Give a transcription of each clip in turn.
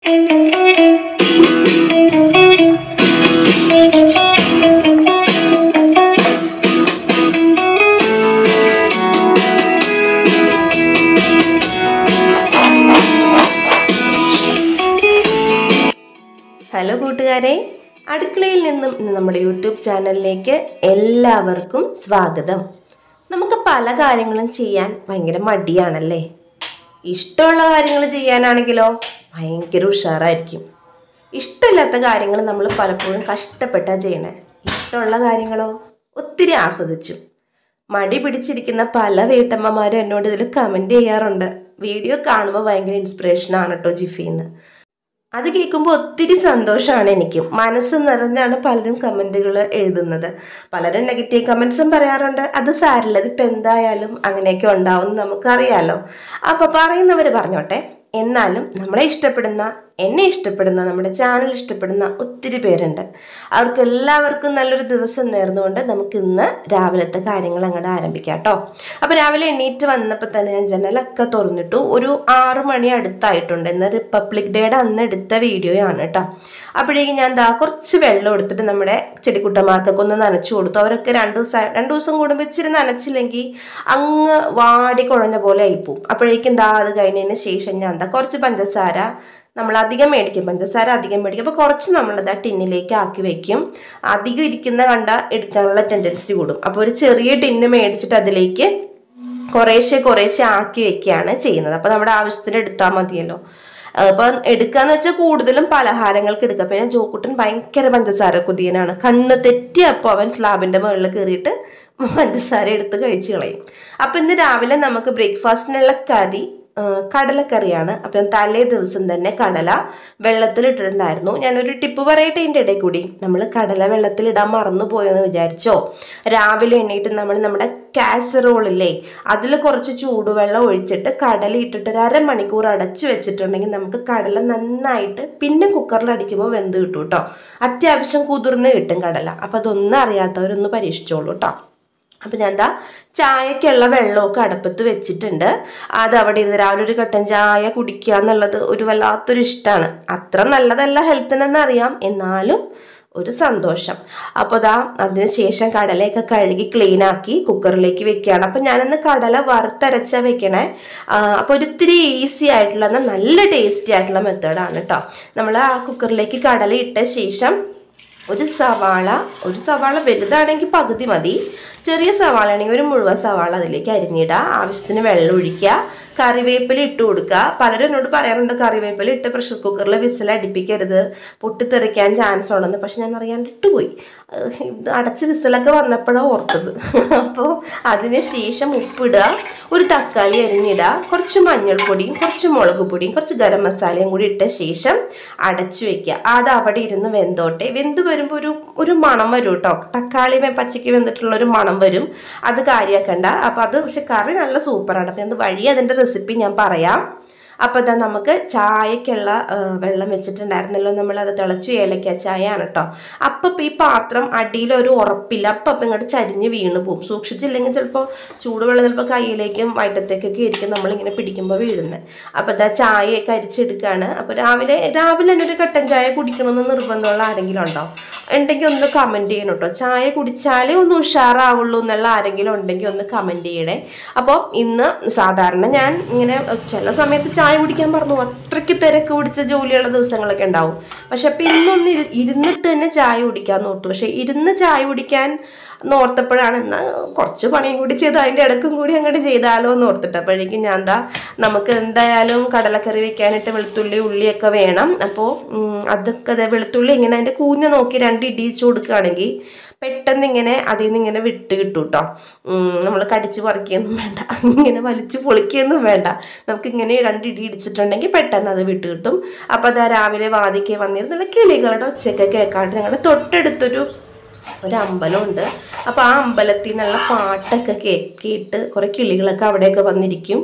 Hello കൂട്ടുകാരെ അടുക്കളയിൽ നിന്നും ഇന്ന് നമ്മുടെ യൂട്യൂബ് ചാനലിലേക്ക് എല്ലാവർക്കും സ്വാഗതം നമുക്ക് പല കാര്യങ്ങളും ചെയ്യാൻ ഭയങ്കര മടിയാണല്ലേ ഇഷ്ടമുള്ള കാര്യങ്ങൾ ചെയ്യാനാണെങ്കിലോ ഭയങ്കര ഉഷാറായിരിക്കും ഇഷ്ടമില്ലാത്ത കാര്യങ്ങൾ നമ്മൾ പലപ്പോഴും കഷ്ടപ്പെട്ടാ ചെയ്യണേ ഇഷ്ടമുള്ള കാര്യങ്ങളോ ഒത്തിരി ആസ്വദിച്ചു മടി പിടിച്ചിരിക്കുന്ന പല വീട്ടമ്മമാരും എന്നോട് ഇതിൽ കമൻറ്റ് ചെയ്യാറുണ്ട് വീഡിയോ കാണുമ്പോൾ ഭയങ്കര ഇൻസ്പിറേഷനാണ് കേട്ടോ ജിഫിന്ന് അത് കേൾക്കുമ്പോൾ ഒത്തിരി സന്തോഷമാണ് എനിക്കും മനസ്സ് നിറഞ്ഞാണ് പലരും കമൻറ്റുകൾ എഴുതുന്നത് പലരും നെഗറ്റീവ് കമൻസും പറയാറുണ്ട് അത് സാരില്ല ഇതിപ്പോൾ എന്തായാലും അങ്ങനെയൊക്കെ ഉണ്ടാവും എന്ന് നമുക്കറിയാലോ അപ്പോൾ പറയുന്നവർ പറഞ്ഞോട്ടെ എന്നാലും നമ്മളെ ഇഷ്ടപ്പെടുന്ന എന്നെ ഇഷ്ടപ്പെടുന്ന നമ്മുടെ ചാനൽ ഇഷ്ടപ്പെടുന്ന ഒത്തിരി പേരുണ്ട് അവർക്ക് എല്ലാവർക്കും നല്ലൊരു ദിവസം നേർന്നുകൊണ്ട് നമുക്ക് ഇന്ന് രാവിലത്തെ കാര്യങ്ങൾ അങ്ങോട്ട് ആരംഭിക്കാം കേട്ടോ അപ്പോൾ രാവിലെ എണീറ്റ് വന്നപ്പോൾ തന്നെ ഞാൻ ജനലൊക്കെ തുറന്നിട്ടു ഒരു ആറു മണി അടുത്തായിട്ടുണ്ട് ഇന്ന് റിപ്പബ്ലിക് ഡേയുടെ അന്ന് എടുത്ത വീഡിയോയാണ് കേട്ടോ അപ്പോഴേക്കും ഞാൻ ദാ കുറച്ച് വെള്ളം എടുത്തിട്ട് നമ്മുടെ ചെടിക്കുട്ടന്മാർക്കൊക്കെ ഒന്ന് നനച്ചു കൊടുത്തു അവരൊക്കെ രണ്ട് ദിവസം രണ്ട് ദിവസം കൂടുമ്പോൾ ഇച്ചിരി നനച്ചില്ലെങ്കിൽ അങ്ങ് വാടി കുഴഞ്ഞ പോലെ ആയിപ്പോവും അപ്പോഴേക്കും ദാ അത് കഴിഞ്ഞതിന് ശേഷം ഞാൻ ദാ കുറച്ച് പഞ്ചസാര നമ്മൾ അധികം മേടിക്കും പഞ്ചസാര അധികം മേടിക്കും അപ്പോൾ കുറച്ച് നമ്മളത് ആ ടിന്നിലേക്ക് ആക്കി വെക്കും അധികം ഇരിക്കുന്ന കണ്ട എടുക്കാനുള്ള ടെൻഡൻസി കൂടും അപ്പോൾ ഒരു ചെറിയ ടിന്ന് മേടിച്ചിട്ട് അതിലേക്ക് കുറേശ്ശെ കുറേശ്ശെ ആക്കി വെക്കുകയാണ് ചെയ്യുന്നത് അപ്പോൾ നമ്മുടെ ആവശ്യത്തിന് എടുത്താൽ മതിയല്ലോ അപ്പം എടുക്കാന്ന് വെച്ചാൽ കൂടുതലും പലഹാരങ്ങൾക്ക് എടുക്കുക പിന്നെ ജോക്കുട്ടൻ ഭയങ്കര പഞ്ചസാര കുതിയനാണ് കണ്ണ് തെറ്റിയപ്പോൾ അവൻ സ്ലാബിൻ്റെ മുകളിൽ കയറിയിട്ട് പഞ്ചസാര എടുത്ത് കഴിച്ച് കളയും അപ്പം ഇന്ന് രാവിലെ നമുക്ക് ബ്രേക്ക്ഫാസ്റ്റിനുള്ള കറി കടലക്കറിയാണ് അപ്പം തലേ ദിവസം തന്നെ കടല വെള്ളത്തിലിട്ടിട്ടുണ്ടായിരുന്നു ഞാനൊരു ടിപ്പ് പറയട്ടെ ഇതിൻ്റെ ഇടയിൽ കൂടി നമ്മൾ കടല വെള്ളത്തിലിടാൻ മറന്നു പോയെന്ന് വിചാരിച്ചോ രാവിലെ എണ്ണീട്ട് നമ്മൾ നമ്മുടെ കാസറോളില്ലേ അതിൽ കുറച്ച് ചൂടുവെള്ളം ഒഴിച്ചിട്ട് കടല ഇട്ടിട്ട് ഒരു അരമണിക്കൂർ അടച്ചു വെച്ചിട്ടുണ്ടെങ്കിൽ നമുക്ക് കടല നന്നായിട്ട് പിന്നെ കുക്കറിൽ അടിക്കുമ്പോൾ വെന്ത് കിട്ടും കേട്ടോ അത്യാവശ്യം കുതിർന്ന് കിട്ടും കടല അപ്പം അതൊന്നും അറിയാത്തവരൊന്ന് പരീക്ഷിച്ചോളൂ കേട്ടോ അപ്പം ഞാൻ എന്താ ചായക്കുള്ള വെള്ളമൊക്കെ അടുപ്പത്ത് വെച്ചിട്ടുണ്ട് അത് അവിടെ ഇരുന്ന് രാവിലെ ഒരു കട്ടൻ ചായ കുടിക്കുക എന്നുള്ളത് ഒരു വല്ലാത്തൊരു ഇഷ്ടമാണ് അത്ര നല്ലതല്ല ഹെൽത്തിനെന്ന് അറിയാം എന്നാലും ഒരു സന്തോഷം അപ്പോൾ ദാ അതിന് ശേഷം കടലയൊക്കെ കഴുകി ക്ലീൻ ആക്കി കുക്കറിലേക്ക് വെക്കുകയാണ് അപ്പം ഞാനിന്ന് കടല വറുത്തരച്ച വെക്കണേ അപ്പോൾ ഒരിത്തിരി ഈസി ആയിട്ടുള്ള എന്നാൽ നല്ല ടേസ്റ്റി ആയിട്ടുള്ള മെത്തേഡാണ് കേട്ടോ നമ്മൾ ആ കുക്കറിലേക്ക് കടല ഇട്ട ശേഷം ഒരു സവാള ഒരു സവാള വലുതാണെങ്കിൽ പകുതി മതി ചെറിയ സവാള ആണെങ്കിൽ ഒരു മുഴുവൻ സവാള അതിലേക്ക് അരിഞ്ഞിടുക ആവശ്യത്തിന് വെള്ളം ഒഴിക്കുക കറിവേപ്പില ഇട്ട് കൊടുക്കുക പലരും എന്നോട് പറയാറുണ്ട് കറിവേപ്പില ഇട്ട് പ്രഷർ കുക്കറിൽ വിസിൽ അടുപ്പിക്കരുത് പൊട്ടിത്തെറിക്കാൻ ചാൻസ് ഉണ്ടെന്ന് പക്ഷെ ഞാൻ അറിയാണ്ട് ഇട്ടുപോയി ഇത് അടച്ച് വിസിലൊക്കെ വന്നപ്പോഴാണ് ഓർത്തത് അപ്പോൾ അതിന് ശേഷം ഉപ്പിടുക ഒരു തക്കാളി അരിഞ്ഞിടുക കുറച്ച് മഞ്ഞൾപ്പൊടിയും കുറച്ച് മുളക് പൊടിയും കുറച്ച് ഗരം മസാലയും കൂടി ഇട്ട ശേഷം അടച്ചു വെക്കുക അത് അവിടെ ഇരുന്ന് വെന്തോട്ടെ വെന്ത് വരുമ്പോൾ ഒരു ഒരു മണം വരും കേട്ടോ തക്കാളി പച്ചയ്ക്ക് വെന്തിട്ടുള്ള ഒരു മണം വരും അത് കാര്യമാക്കണ്ട അപ്പോൾ അത് പക്ഷെ കറി നല്ല സൂപ്പറാണ് അപ്പം അത് വഴി അതിൻ്റെ റെസിപ്പി ഞാൻ പറയാം അപ്പോൾ ഇതാ നമുക്ക് ചായക്കുള്ള വെള്ളം വെച്ചിട്ടുണ്ടായിരുന്നല്ലോ നമ്മൾ അത് തിളച്ചു ഏലക്ക ചായയാണ് കേട്ടോ അപ്പം ഈ പാത്രം അടിയിലൊരു ഉറപ്പില്ല അപ്പം അപ്പം ഇങ്ങോട്ട് ചരിഞ്ഞ് വീണ് പോകും സൂക്ഷിച്ചില്ലെങ്കിൽ ചിലപ്പോൾ ചൂടുവെള്ളം ചിലപ്പോൾ കയ്യിലേക്കും വയറ്റത്തേക്കൊക്കെ ആയിരിക്കും നമ്മളിങ്ങനെ പിടിക്കുമ്പോൾ വീഴുന്നത് അപ്പോൾ ഇതാ ചായയൊക്കെ അരിച്ചെടുക്കുകയാണ് അപ്പോൾ രാവിലെ രാവിലെ തന്നെ ഒരു കട്ടൻ ചായ കുടിക്കണമെന്ന് നിർബന്ധമുള്ള ആരെങ്കിലും ഉണ്ടോ ഉണ്ടെങ്കിൽ ഒന്ന് കമൻറ്റ് ചെയ്യണം കേട്ടോ ചായ കുടിച്ചാലേ ഒന്ന് ഉഷാറാവുള്ളൂ എന്നുള്ള ആരെങ്കിലും ഉണ്ടെങ്കിൽ ഒന്ന് കമൻറ്റ് ചെയ്യണേ അപ്പോൾ ഇന്ന് സാധാരണ ഞാൻ ഇങ്ങനെ ചില സമയത്ത് ചായ കുടിക്കാൻ പറഞ്ഞു അത്രയ്ക്ക് തിരക്ക് പിടിച്ച ജോലിയുള്ള ദിവസങ്ങളൊക്കെ ഉണ്ടാവും പക്ഷെ അപ്പം ഇന്നൊന്ന് ഇരുന്നിട്ട് തന്നെ ചായ കുടിക്കാമെന്ന് ഓർത്തു പക്ഷെ ഇരുന്ന് ചായ കുടിക്കാൻ നോർത്തപ്പോഴാണ് എന്നാൽ കുറച്ച് പണിയും കൂടി ചെയ്ത് അതിൻ്റെ ഇടക്കും കൂടി അങ്ങോട്ട് ചെയ്താലോ എന്ന് ഓർത്തിട്ട് അപ്പോഴേക്കും ഞാൻ എന്താ നമുക്ക് എന്തായാലും കടലക്കറി വെക്കാനായിട്ട് വെളുത്തുള്ളി ഉള്ളിയൊക്കെ വേണം അപ്പോൾ അതൊക്കെ അതെ വെളുത്തുള്ളി ഇങ്ങനെ അതിൻ്റെ കൂഞ്ഞ് നോക്കി രണ്ട് ഇടിയിച്ച് കൊടുക്കുകയാണെങ്കിൽ പെട്ടെന്ന് ഇങ്ങനെ അതിൽ നിന്ന് ഇങ്ങനെ വിട്ട് കിട്ടും കേട്ടോ നമ്മൾ കടിച്ച് പറിക്കുകയൊന്നും വേണ്ട ഇങ്ങനെ വലിച്ചു പൊളിക്കുകയൊന്നും വേണ്ട നമുക്ക് ഇങ്ങനെ രണ്ട് ഇടി ഇടിച്ചിട്ടുണ്ടെങ്കിൽ പെട്ടെന്ന് അത് വിട്ട് കിട്ടും അപ്പോൾ അതാ രാവിലെ വാതിക്കെ വന്നിരുന്നുള്ള കിളികളുടെ ഒച്ചയൊക്കെ കേൾക്കാണ്ട് ഞങ്ങളുടെ തൊട്ടടുത്തൊരു ഒരു അമ്പലമുണ്ട് അപ്പോൾ ആ അമ്പലത്തിൽ നിന്നുള്ള പാട്ടൊക്കെ കേൾക്കിയിട്ട് കുറേ കിളികളൊക്കെ അവിടെയൊക്കെ വന്നിരിക്കും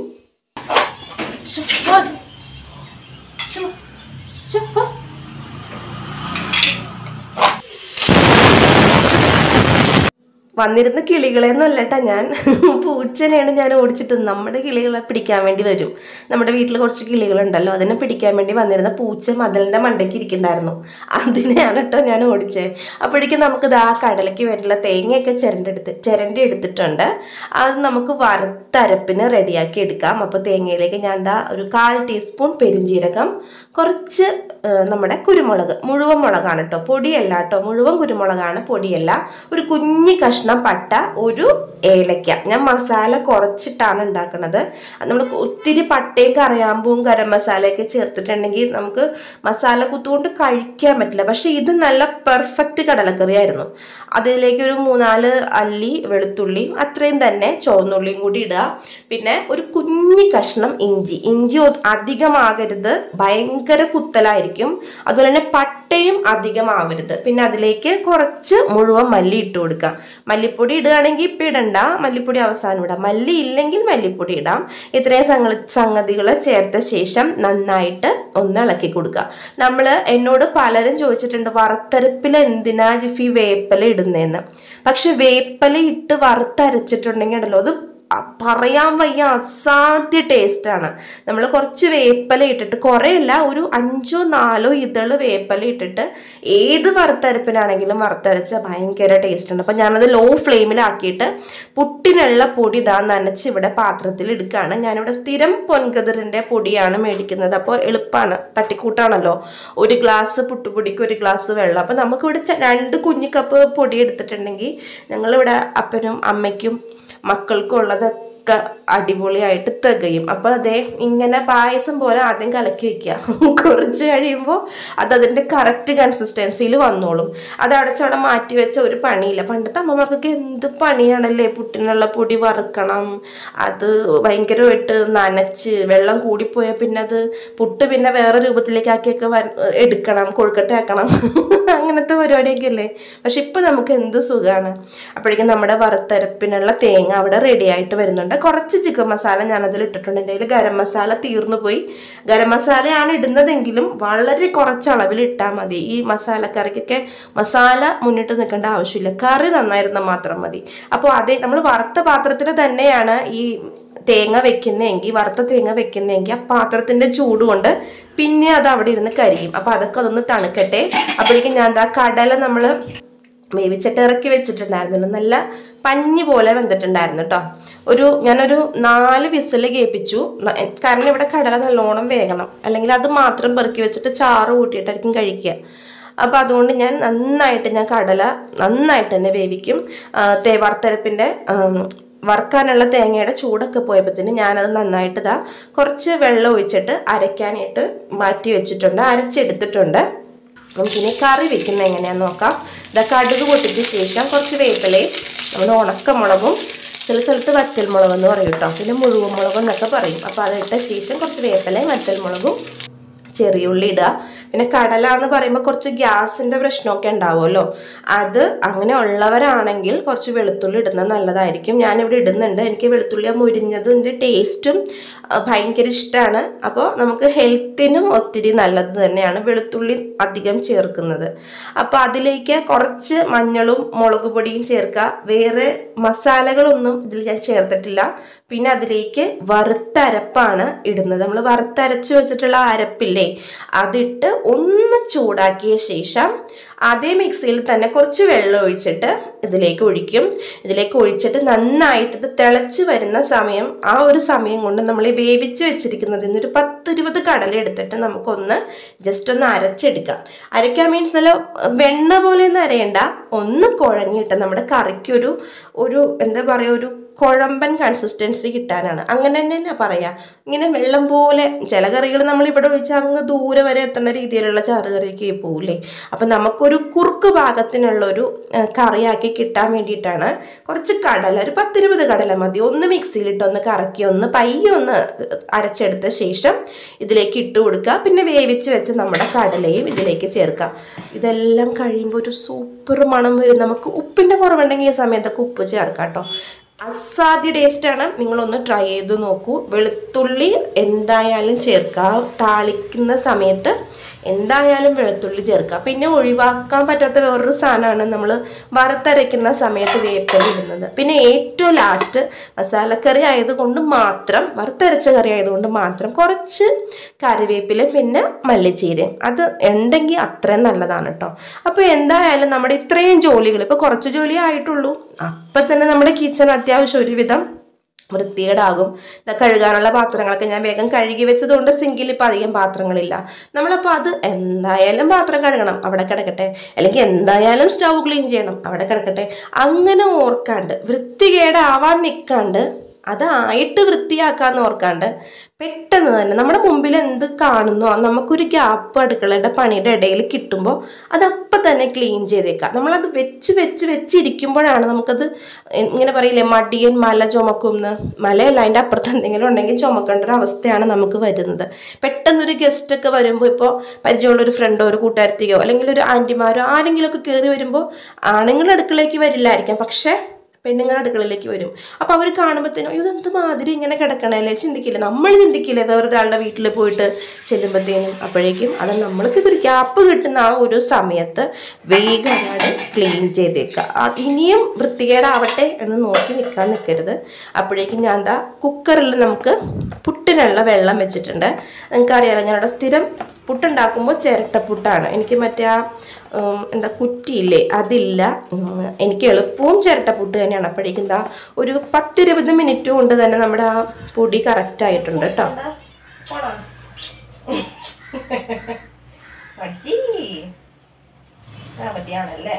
വന്നിരുന്ന കിളികളെന്നും അല്ലട്ടാ ഞാൻ പൂച്ചനെയാണ് ഞാൻ ഓടിച്ചിട്ട് നമ്മുടെ കിളികളെ പിടിക്കാൻ വേണ്ടി വരും നമ്മുടെ വീട്ടിൽ കുറച്ച് കിളികളുണ്ടല്ലോ അതിനെ പിടിക്കാൻ വേണ്ടി വന്നിരുന്ന പൂച്ച മതിലിൻ്റെ മണ്ടയ്ക്ക് ഇരിക്കണ്ടായിരുന്നു അതിനെയാണ് കേട്ടോ ഞാൻ ഓടിച്ചേ അപ്പോഴേക്കും നമുക്ക് ആ കടലയ്ക്ക് വേണ്ടിയുള്ള തേങ്ങയൊക്കെ ചിരണ്ടെടുത്ത് ചിരണ്ടി എടുത്തിട്ടുണ്ട് അത് നമുക്ക് വറുത്തരപ്പിന് റെഡിയാക്കി എടുക്കാം അപ്പോൾ തേങ്ങയിലേക്ക് ഞാൻ ദാ ഒരു കാൽ ടീസ്പൂൺ പെരിഞ്ജീരകം കുറച്ച് ഏഹ്, നമ്മുടെ കുരുമുളക് മുഴുവൻ മുളകാണ് കേട്ടോ പൊടിയല്ല കേട്ടോ മുഴുവൻ കുരുമുളകാണ് പൊടിയല്ല ഒരു കുഞ്ഞി കഷ്ണം പട്ട ഒരു ഏലക്ക ഞാൻ മസാല കുറച്ചിട്ടാണ് ഉണ്ടാക്കുന്നത് നമ്മൾ ഒത്തിരി പട്ടയും കറിയാമ്പൂവും ഗരം മസാലയൊക്കെ ചേർത്തിട്ടുണ്ടെങ്കിൽ നമുക്ക് മസാല കുത്തുകൊണ്ട് കഴിക്കാൻ പറ്റില്ല പക്ഷെ ഇത് നല്ല പെർഫെക്റ്റ് കടലക്കറിയായിരുന്നു അതിലേക്ക് ഒരു മൂന്നാല് അല്ലി വെളുത്തുള്ളിയും അത്രയും തന്നെ ചുവന്നുള്ളിയും കൂടി ഇടുക പിന്നെ ഒരു കുഞ്ഞി കഷ്ണം ഇഞ്ചി ഇഞ്ചി ഒ- അധികമാകരുത് ഭയങ്കര കുത്തലായിരിക്കും അതുപോലെ തന്നെ പട്ടയും അധികമാവരുത് പിന്നെ അതിലേക്ക് കുറച്ച് മുഴുവൻ മല്ലി ഇട്ട് കൊടുക്കുക മല്ലിപ്പൊടി ഇടുകയാണെങ്കിൽ ഇപ്പം ഇടണ്ട മല്ലിപ്പൊടി അവസാനം ഇടാം മല്ലി ഇല്ലെങ്കിൽ മല്ലിപ്പൊടി ഇടാം ഇത്രയും സംഗ സംഗതികൾ ചേർത്ത ശേഷം നന്നായിട്ട് ഒന്ന് ഇളക്കി കൊടുക്കുക നമ്മൾ എന്നോട് പലരും ചോദിച്ചിട്ടുണ്ട് വറുത്തരപ്പിൽ എന്തിനാ ജിഫി വേപ്പല ഇടുന്നതെന്ന് പക്ഷെ വേപ്പല ഇട്ട് വറുത്തരച്ചിട്ടുണ്ടെങ്കിൽ ഉണ്ടല്ലോ അത് അ- പറയാൻ വയ്യ അസാധ്യ ടേസ്റ്റാണ് നമ്മൾ കുറച്ച് വേപ്പല ഇട്ടിട്ട് കുറേയല്ല ഒരു അഞ്ചോ നാലോ ഇതള് വേപ്പല ഇട്ടിട്ട് ഏത് വറുത്തരപ്പിനാണെങ്കിലും വറുത്തരച്ച ഭയങ്കര ടേസ്റ്റ് ഉണ്ട് അപ്പം ഞാനത് ലോ ഫ്ലെയിമിലാക്കിയിട്ട് പുട്ടിനുള്ള പൊടി ഇതാ നനച്ച് ഇവിടെ പാത്രത്തിൽ എടുക്കുകയാണ് ഞാനിവിടെ സ്ഥിരം പൊൻകതിറിൻ്റെ പൊടിയാണ് മേടിക്കുന്നത് അപ്പോൾ എളുപ്പമാണ് തട്ടിക്കൂട്ടാണല്ലോ ഒരു ഗ്ലാസ് പുട്ടുപൊടിക്ക് ഒരു ഗ്ലാസ് വെള്ളം അപ്പം നമുക്കിവിടെ ച- രണ്ട് കുഞ്ഞു കപ്പ് പൊടി എടുത്തിട്ടുണ്ടെങ്കിൽ ഞങ്ങളിവിടെ അപ്പനും അമ്മയ്ക്കും മക്കൾക്കും ഉള്ളതൊക്കെ അടിപൊളിയായിട്ട് തികയും അപ്പോൾ അതെ ഇങ്ങനെ പായസം പോലെ ആദ്യം കലക്കി വെക്കുക കുറച്ച് കഴിയുമ്പോൾ അത് അതിൻ്റെ കറക്റ്റ് കൺസിസ്റ്റൻസിയിൽ വന്നോളും അത് അടച്ചവിടെ മാറ്റി വെച്ച ഒരു പണിയില്ല പണ്ടത്തെ അമ്മമാർക്കൊക്കെ എന്ത് പണിയാണല്ലേ പുട്ടിനുള്ള പൊടി വറുക്കണം അത് ഭയങ്കരമായിട്ട് നനച്ച് വെള്ളം കൂടിപ്പോയാൽ പിന്നെ അത് പുട്ട് പിന്നെ വേറെ രൂപത്തിലേക്ക് ആക്കിയൊക്കെ വര- എടുക്കണം കൊഴുക്കട്ട ആക്കണം അങ്ങനത്തെ പരിപാടിയൊക്കെ അല്ലേ പക്ഷെ ഇപ്പം നമുക്ക് എന്ത് സുഖമാണ് അപ്പോഴേക്കും നമ്മുടെ വറുത്തരപ്പിനുള്ള തേങ്ങ അവിടെ റെഡി ആയിട്ട് വരുന്നുണ്ട് കുറച്ച് ചിക്കൻ മസാല ഞാനതിൽ ഇട്ടിട്ടുണ്ട് എൻ്റെ കയ്യിൽ ഗരം മസാല തീർന്നു പോയി ഗരം മസാലയാണ് ഇടുന്നതെങ്കിലും വളരെ കുറച്ച് അളവിൽ ഇട്ടാൽ മതി ഈ മസാലക്കറിക്കൊക്കെ മസാല മുന്നിട്ട് നിൽക്കേണ്ട ആവശ്യമില്ല കറി നന്നായിരുന്നാൽ മാത്രം മതി അപ്പോൾ അതേ നമ്മൾ വറുത്ത പാത്രത്തിൽ തന്നെയാണ് ഈ തേങ്ങ വെക്കുന്നതെങ്കിൽ വറുത്ത തേങ്ങ വെക്കുന്നതെങ്കിൽ ആ പാത്രത്തിന്റെ ചൂട് കൊണ്ട് പിന്നെ അത് അവിടെ ഇരുന്ന് കരിയും അപ്പൊ അതൊക്കെ അതൊന്ന് തണുക്കട്ടെ അപ്പോഴേക്കും ഞാൻ ദാ കടല നമ്മൾ വേവിച്ചിട്ട് ഇറക്കി വെച്ചിട്ടുണ്ടായിരുന്നല്ലോ നല്ല പഞ്ഞി പോലെ വെന്തിട്ടുണ്ടായിരുന്നു കേട്ടോ ഒരു ഞാനൊരു നാല് വിസിൽ കേൾപ്പിച്ചു ന- കാരണം ഇവിടെ കടല നല്ലോണം വേകണം അല്ലെങ്കിൽ അത് മാത്രം പെറുക്കി വെച്ചിട്ട് ചാറ് കൂട്ടിയിട്ടായിരിക്കും കഴിക്കുക അപ്പോൾ അതുകൊണ്ട് ഞാൻ നന്നായിട്ട് ഞാൻ കടല നന്നായിട്ട് തന്നെ വേവിക്കും ആ, തേ വറുത്തരപ്പിൻ്റെ ആം, വറുക്കാനുള്ള തേങ്ങയുടെ ചൂടൊക്കെ പോയപ്പോഴത്തേന് ഞാനത് നന്നായിട്ട് ഇതാ കുറച്ച് വെള്ളം ഒഴിച്ചിട്ട് അരയ്ക്കാനായിട്ട് മാറ്റി വെച്ചിട്ടുണ്ട് അരച്ചെടുത്തിട്ടുണ്ട് നമുക്കിനി കറി വെക്കുന്നത് എങ്ങനെയാന്ന് നോക്കാം ഇതാ കടുക് പൊട്ടിച്ച ശേഷം കുറച്ച് വേപ്പിലയും നമ്മൾ ഉണക്കമുളകും ചില സ്ഥലത്ത് വറ്റൽമുളക് എന്ന് പറയും കേട്ടോ പിന്നെ മുഴുവൻ മുളക് എന്നൊക്കെ പറയും അപ്പോൾ അതിട്ട ശേഷം കുറച്ച് വേപ്പിലയും വറ്റൽമുളകും ചെറിയുള്ളി ഇടുക പിന്നെ കടല എന്ന് പറയുമ്പോൾ കുറച്ച് ഗ്യാസിൻ്റെ പ്രശ്നമൊക്കെ ഉണ്ടാവുമല്ലോ അത് അങ്ങനെ ഉള്ളവരാണെങ്കിൽ കുറച്ച് വെളുത്തുള്ളി ഇടുന്നത് നല്ലതായിരിക്കും ഞാനിവിടെ ഇടുന്നുണ്ട് എനിക്ക് വെളുത്തുള്ളി ആ മുരിഞ്ഞതിൻ്റെ ടേസ്റ്റും ആ, ഭയങ്കര ഇഷ്ടമാണ് അപ്പോൾ നമുക്ക് ഹെൽത്തിനും ഒത്തിരി നല്ലത് തന്നെയാണ് വെളുത്തുള്ളി അധികം ചേർക്കുന്നത് അപ്പോൾ അതിലേക്ക് കുറച്ച് മഞ്ഞളും മുളക് പൊടിയും ചേർക്കുക വേറെ മസാലകളൊന്നും ഇതിൽ ഞാൻ ചേർത്തിട്ടില്ല പിന്നെ അതിലേക്ക് വറുത്തരപ്പാണ് ഇടുന്നത് നമ്മൾ വറുത്തരച്ച് വെച്ചിട്ടുള്ള ആ അരപ്പില്ലേ അതിട്ട് ഒന്ന് ചൂടാക്കിയ ശേഷം അതേ മിക്സിയിൽ തന്നെ കുറച്ച് വെള്ളം ഒഴിച്ചിട്ട് ഇതിലേക്ക് ഒഴിക്കും ഇതിലേക്ക് ഒഴിച്ചിട്ട് നന്നായിട്ട് ഇത് തിളച്ച് വരുന്ന സമയം ആ ഒരു സമയം കൊണ്ട് നമ്മൾ ഈ വേവിച്ച് വെച്ചിരിക്കുന്നതിൽ നിന്ന് ഒരു പത്തിരുപത് കടല എടുത്തിട്ട് നമുക്കൊന്ന് ജസ്റ്റ് ഒന്ന് അരച്ചെടുക്കാം അരയ്ക്കാൻ മീൻസ് നല്ല വെണ്ണ പോലെ ഒന്നും അരയണ്ട ഒന്ന് കുഴഞ്ഞിട്ട് നമ്മുടെ കറിക്കൊരു ഒരു എന്താ പറയുക ഒരു കുഴമ്പൻ കൺസിസ്റ്റൻസി കിട്ടാനാണ് അങ്ങനെ തന്നെ പറയാം ഇങ്ങനെ വെള്ളം പോലെ ചില കറികൾ നമ്മൾ ഇവിടെ ഒഴിച്ചാൽ അങ്ങ് ദൂരെ വരെ എത്തുന്ന രീതിയിലുള്ള ചാറ് കറിയൊക്കെ പോകില്ലേ അപ്പം നമുക്കൊരു കുറുക്ക് ഭാഗത്തിനുള്ള ഒരു ഏഹ്, കറിയാക്കി കിട്ടാൻ വേണ്ടിയിട്ടാണ് കുറച്ച് കടല ഒരു പത്തിരുപത് കടല മതി ഒന്ന് മിക്സിയിലിട്ട് ഒന്ന് കറക്കി ഒന്ന് പയ്യെ ഒന്ന് അരച്ചെടുത്ത ശേഷം ഇതിലേക്ക് ഇട്ട് കൊടുക്കുക പിന്നെ വേവിച്ച് വെച്ച് നമ്മുടെ കടലയും ഇതിലേക്ക് ചേർക്കുക ഇതെല്ലാം കഴിയുമ്പോൾ ഒരു സൂപ്പർ മണം വരും നമുക്ക് ഉപ്പിൻ്റെ കുറവുണ്ടെങ്കിൽ ഈ സമയത്തൊക്കെ ഉപ്പ് ചേർക്കാം കേട്ടോ അസാധ്യ ടേസ്റ്റാണ് നിങ്ങളൊന്ന് ട്രൈ ചെയ്ത് നോക്കൂ വെളുത്തുള്ളി എന്തായാലും ചേർക്കുക താളിക്കുന്ന സമയത്ത് എന്തായാലും വെളുത്തുള്ളി ചേർക്കുക പിന്നെ ഒഴിവാക്കാൻ പറ്റാത്ത വേറൊരു സാധനമാണ് നമ്മൾ വറുത്തരയ്ക്കുന്ന സമയത്ത് വേപ്പില ഇടുന്നത് പിന്നെ ഏറ്റവും ലാസ്റ്റ് മസാലക്കറി ആയതുകൊണ്ട് മാത്രം വറുത്തരച്ച കറി ആയതുകൊണ്ട് മാത്രം കുറച്ച് കറിവേപ്പിലും പിന്നെ മല്ലിച്ചീരയും അത് ഉണ്ടെങ്കിൽ അത്രയും നല്ലതാണ് കേട്ടോ അപ്പോൾ എന്തായാലും നമ്മുടെ ഇത്രയും ജോലികൾ ഇപ്പോൾ കുറച്ച് ജോലി ആയിട്ടുള്ളൂ അപ്പം തന്നെ നമ്മുടെ കിച്ചൺ അത്യാവശ്യം ഒരുവിധം വൃത്തികേടാകും ഇത് കഴുകാനുള്ള പാത്രങ്ങളൊക്കെ ഞാൻ വേഗം കഴുകി വെച്ചതുകൊണ്ട് സിങ്കിൽ ഇപ്പം അധികം പാത്രങ്ങളില്ല നമ്മളപ്പോൾ അത് എന്തായാലും പാത്രം കഴുകണം അവിടെ കിടക്കട്ടെ അല്ലെങ്കിൽ എന്തായാലും സ്റ്റൗ ക്ലീൻ ചെയ്യണം അവിടെ കിടക്കട്ടെ അങ്ങനെ ഓർക്കാണ്ട് വൃത്തികേടാവാൻ നിൽക്കാണ്ട് അതായിട്ട് വൃത്തിയാക്കാന്ന് ഓർക്കാണ്ട് പെട്ടെന്ന് തന്നെ നമ്മുടെ മുമ്പിൽ എന്ത് കാണുന്നോ നമുക്കൊരു ഗ്യാപ്പ് അടുക്കളയുടെ പണിയുടെ ഇടയിൽ കിട്ടുമ്പോൾ അതപ്പം തന്നെ ക്ലീൻ ചെയ്തേക്കാം നമ്മളത് വെച്ച് വെച്ച് വെച്ചിരിക്കുമ്പോഴാണ് നമുക്കത് ഇങ്ങനെ പറയില്ലേ മടിയൻ മല ചുമക്കുമെന്ന് മലയല്ല അതിൻ്റെ അപ്പുറത്ത് എന്തെങ്കിലും ഉണ്ടെങ്കിൽ ചുമക്കേണ്ട ഒരു അവസ്ഥയാണ് നമുക്ക് വരുന്നത് പെട്ടെന്നൊരു ഗസ്റ്റ് ഒക്കെ വരുമ്പോൾ ഇപ്പോൾ പരിചയമുള്ള ഒരു ഫ്രണ്ടോ ഒരു കൂട്ടുകാരത്തിയോ അല്ലെങ്കിൽ ഒരു ആൻറ്റിമാരോ ആരെങ്കിലുമൊക്കെ കയറി വരുമ്പോൾ ആണുങ്ങൾ അടുക്കളയ്ക്ക് വരില്ലായിരിക്കാം പക്ഷേ പെണ്ണുങ്ങൾ അടുക്കളയിലേക്ക് വരും അപ്പോൾ അവർ കാണുമ്പോഴത്തേനും അയ്യോ ഇതെന്ത് മാതിരി ഇങ്ങനെ കിടക്കണല്ലേ ചിന്തിക്കില്ല നമ്മൾ ചിന്തിക്കില്ലേ വേറൊരാളുടെ വീട്ടിൽ പോയിട്ട് ചെല്ലുമ്പോഴത്തേനും അപ്പോഴേക്കും അത് നമ്മൾക്ക് ഇതൊരു ഗ്യാപ്പ് കിട്ടുന്ന ആ ഒരു സമയത്ത് വേഗം അങ്ങോട്ട് ക്ലീൻ ചെയ്തേക്കുക ആ, ഇനിയും വൃത്തികേടാവട്ടെ എന്ന് നോക്കി നിൽക്കാൻ നിൽക്കരുത് അപ്പോഴേക്കും ഞാൻ എന്താ കുക്കറിൽ നമുക്ക് പുട്ടിനുള്ള വെള്ളം വെച്ചിട്ടുണ്ട് നിങ്ങൾക്കറിയാലോ ഞാനിവിടെ സ്ഥിരം പുട്ടുണ്ടാക്കുമ്പോൾ ചിരട്ടപ്പുട്ടാണ് എനിക്ക് മറ്റേ ആ ഉം, എന്താ കുറ്റിയില്ലേ അതില്ല ഉം, എനിക്ക് എളുപ്പവും ചിരട്ടപ്പുട്ട് തന്നെയാണ് അപ്പോഴേക്കും എന്താ ഒരു പത്തിരുപത് മിനിറ്റ് കൊണ്ട് തന്നെ നമ്മുടെ ആ പൊടി കറക്റ്റ് ആയിട്ടുണ്ട് കേട്ടോ അവധിയാണല്ലേ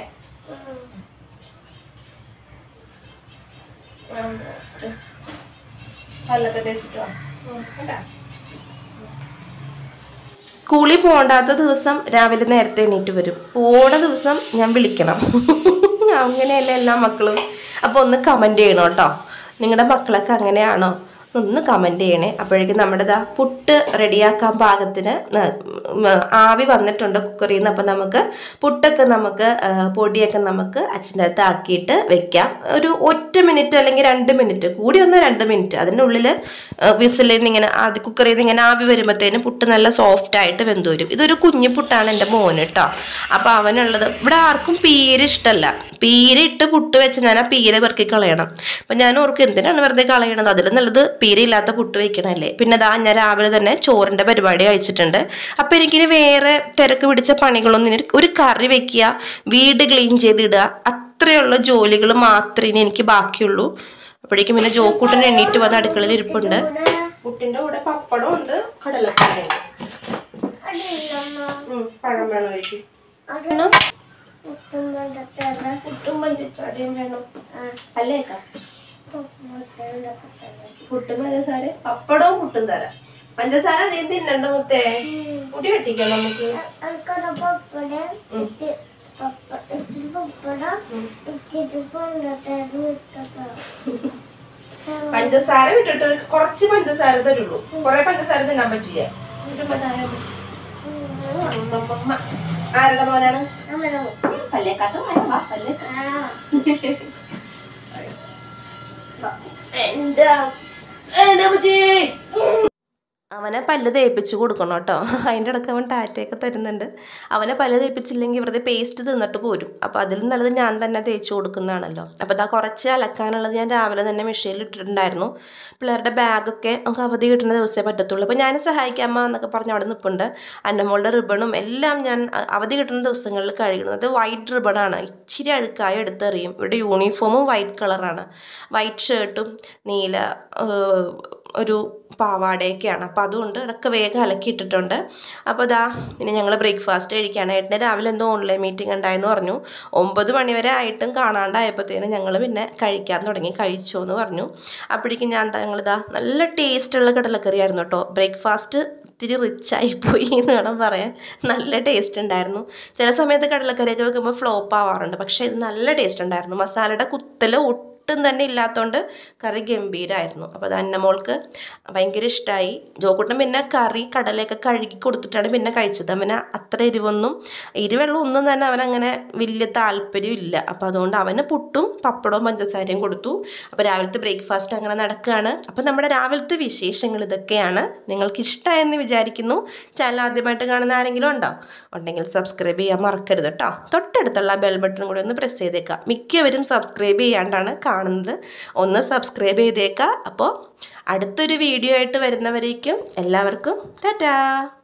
പല്ലൊക്കെ തേച്ചിട്ടോ കണ്ടാ സ്കൂളിൽ പോകണ്ടാത്ത ദിവസം രാവിലെ നേരത്തെ എണീറ്റ് വരും പോണ ദിവസം ഞാൻ വിളിക്കണം അങ്ങനെയല്ലേ എല്ലാ മക്കളും അപ്പോൾ ഒന്ന് കമൻറ്റ് ചെയ്യണം കേട്ടോ നിങ്ങളുടെ മക്കളൊക്കെ അങ്ങനെയാണോ ഒന്ന് കമൻറ്റ് ചെയ്യണേ അപ്പോഴേക്കും നമ്മുടെ ദാ പുട്ട് റെഡിയാക്കാൻ പാകത്തിന് ആ, ഉം, ആവി വന്നിട്ടുണ്ട് കുക്കറിൽ നിന്ന് അപ്പം നമുക്ക് പുട്ടൊക്കെ നമുക്ക് ആ, പൊടിയൊക്കെ നമുക്ക് അച്ഛൻ്റെ അകത്ത് ആക്കിയിട്ട് വെക്കാം ഒരു ഒറ്റ മിനിറ്റ് അല്ലെങ്കിൽ രണ്ട് മിനിറ്റ് കൂടി ഒന്ന് രണ്ട് മിനിറ്റ് അതിൻ്റെ ഉള്ളിൽ വിസിലിൽ നിന്ന് ഇങ്ങനെ ആദ്യ കുക്കറിൽ നിന്ന് ഇങ്ങനെ ആവി വരുമ്പോഴത്തേനും പുട്ട് നല്ല സോഫ്റ്റ് ആയിട്ട് വെന്ത് വരും ഇതൊരു കുഞ്ഞു പുട്ടാണ് എൻ്റെ മോന് കേട്ടോ അപ്പോൾ അവനുള്ളത് ഇവിടെ ആർക്കും പീര് ഇഷ്ടമല്ല പീര ഇട്ട് പുട്ട് വെച്ച് ഞാൻ ആ പീര പെറുക്കി കളയണം അപ്പം ഞാൻ ഓർക്കും എന്തിനാണ് വെറുതെ കളയണത് അതിൽ നല്ലത് പീര ഇല്ലാത്ത പുട്ട് വെക്കണല്ലേ പിന്നെ ദാ ഞാൻ രാവിലെ തന്നെ ചോറിൻ്റെ പരിപാടി അയച്ചിട്ടുണ്ട് അപ്പം എനിക്കിനി വേറെ തിരക്ക് പിടിച്ച പണികളൊന്നും ഇനി ഒരു കറി വെക്കുക വീട് ക്ലീൻ ചെയ്തിടുക അത്രയുള്ള ജോലികൾ മാത്രമേ ഇനി എനിക്ക് ബാക്കിയുള്ളൂ അപ്പോഴേക്കും പിന്നെ ജോക്കൂട്ടൻ എണ്ണീറ്റ് വന്ന് അടുക്കളയിൽ ഇരിപ്പുണ്ട് പുട്ടിൻ്റെ കൂടെ പപ്പടം ഉണ്ട് കടലക്കറിയുണ്ട് പഴം വേണമായിരിക്കും പുട്ടും പഞ്ചസാരയും വേണം അല്ലേ പുട്ടും പഞ്ചസാര പപ്പടവും പുട്ടും തരാം പഞ്ചസാര നീ തിന്നണ്ട മുത്തേ മുടി വെട്ടിക്കാം നമുക്ക് പഞ്ചസാര വിട്ടിട്ട് കുറച്ച് പഞ്ചസാര തരുള്ളൂ കുറെ പഞ്ചസാര തിന്നാൻ പറ്റില്ല എന്നിട്ട് പഞ്ചസാര ഉമ്മ. ആരുടെ മോനാണ് പല്ലേക്കാത്ത മോനാ? വാ, പല്ല്. എന്താ എന്താ അമ്മച്ചി? അവനെ പല്ല് തേപ്പിച്ച് കൊടുക്കണം കേട്ടോ അതിൻ്റെ ഇടയ്ക്ക് അവൻ ടാറ്റയൊക്കെ തരുന്നുണ്ട് അവനെ പല്ല് തേപ്പിച്ചില്ലെങ്കിൽ വെറുതെ പേസ്റ്റ് തിന്നിട്ട് പോരും അപ്പോൾ അതിൽ നല്ലത് ഞാൻ തന്നെ തേച്ച് കൊടുക്കുന്നതാണല്ലോ അപ്പോൾ ഇതാ കുറച്ച് അലക്കാനുള്ളത് ഞാൻ രാവിലെ തന്നെ മെഷീനിൽ ഇട്ടിട്ടുണ്ടായിരുന്നു പിള്ളേരുടെ ബാഗൊക്കെ നമുക്ക് അവധി കിട്ടുന്ന ദിവസമേ പറ്റത്തുള്ളൂ അപ്പോൾ ഞാൻ സഹായിക്കാമ്മ എന്നൊക്കെ പറഞ്ഞ് അവിടെ നിൽപ്പുണ്ട് അന്നമ്മളുടെ റിബണും എല്ലാം ഞാൻ അ- അവധി കിട്ടുന്ന ദിവസങ്ങളിൽ കഴുകുന്നത് അത് വൈറ്റ് റിബണാണ് ഇച്ചിരി അഴുക്കായ എടുത്തെറിയും ഇവിടെ യൂണിഫോമും വൈറ്റ് കളറാണ് വൈറ്റ് ഷർട്ടും നീല ഏഹ്, ഒരു പാവാടയൊക്കെയാണ് അപ്പോൾ അതുകൊണ്ട് അതൊക്കെ വേഗം അലക്കിയിട്ടിട്ടുണ്ട് അപ്പോൾ ഇതാ പിന്നെ ഞങ്ങൾ ബ്രേക്ക്ഫാസ്റ്റ് കഴിക്കുകയാണ് ഏട്ടൻ്റെ രാവിലെ എന്തോ ഓൺലൈൻ മീറ്റിംഗ് ഉണ്ടായെന്ന് പറഞ്ഞു ഒമ്പത് മണിവരെ ആയിട്ടും കാണാണ്ടായപ്പോഴത്തേനും ഞങ്ങൾ പിന്നെ കഴിക്കാൻ തുടങ്ങി കഴിച്ചോ എന്ന് പറഞ്ഞു അപ്പോഴേക്കും ഞാൻ ഞങ്ങളിതാ നല്ല ടേസ്റ്റുള്ള കടലക്കറി ആയിരുന്നു കേട്ടോ ബ്രേക്ക്ഫാസ്റ്റ് ഇത്തിരി റിച്ചായി പോയി എന്ന് വേണം പറയാൻ നല്ല ടേസ്റ്റ് ഉണ്ടായിരുന്നു ചില സമയത്ത് കടലക്കറിയൊക്കെ വെക്കുമ്പോൾ ഫ്ലോപ്പ് ആവാറുണ്ട് പക്ഷേ ഇത് നല്ല ടേസ്റ്റ് ഉണ്ടായിരുന്നു മസാലയുടെ കുത്തൽ ഒട്ടും ഒട്ടും തന്നെ ഇല്ലാത്തതുകൊണ്ട് കറി ഗംഭീരമായിരുന്നു അപ്പോൾ അത് അന്നമോൾക്ക് ഭയങ്കര ഇഷ്ടമായി ജോക്കുട്ടൻ പിന്നെ കറി കടലയൊക്കെ കഴുകി കൊടുത്തിട്ടാണ് പിന്നെ കഴിച്ചത് അവന് അത്ര എരിവൊന്നും എരിവെള്ളം ഒന്നും തന്നെ അവനങ്ങനെ വലിയ താല്പര്യം ഇല്ല അപ്പോൾ അതുകൊണ്ട് അവന് പുട്ടും പപ്പടവും പഞ്ചസാരയും കൊടുത്തു അപ്പോൾ രാവിലത്തെ ബ്രേക്ക്ഫാസ്റ്റ് അങ്ങനെ നടക്കുകയാണ് അപ്പോൾ നമ്മുടെ രാവിലത്തെ വിശേഷങ്ങൾ ഇതൊക്കെയാണ് നിങ്ങൾക്ക് ഇഷ്ടമായെന്ന് വിചാരിക്കുന്നു ചാനൽ ആദ്യമായിട്ട് കാണുന്ന ആരെങ്കിലും ഉണ്ടോ ഉണ്ടെങ്കിൽ സബ്സ്ക്രൈബ് ചെയ്യാൻ മറക്കരുത് കേട്ടോ തൊട്ടടുത്തുള്ള ബെൽ ബട്ടൺ കൂടി ഒന്ന് പ്രസ് ചെയ്തേക്കാം മിക്കവരും സബ്സ്ക്രൈബ് ചെയ്യാണ്ടാണ് കാണുന്നത് ഒന്ന് സബ്സ്ക്രൈബ് ചെയ്തേക്കാം അപ്പോൾ അടുത്തൊരു വീഡിയോ ആയിട്ട് വരുന്നവരേക്കും എല്ലാവർക്കും ടാറ്റാ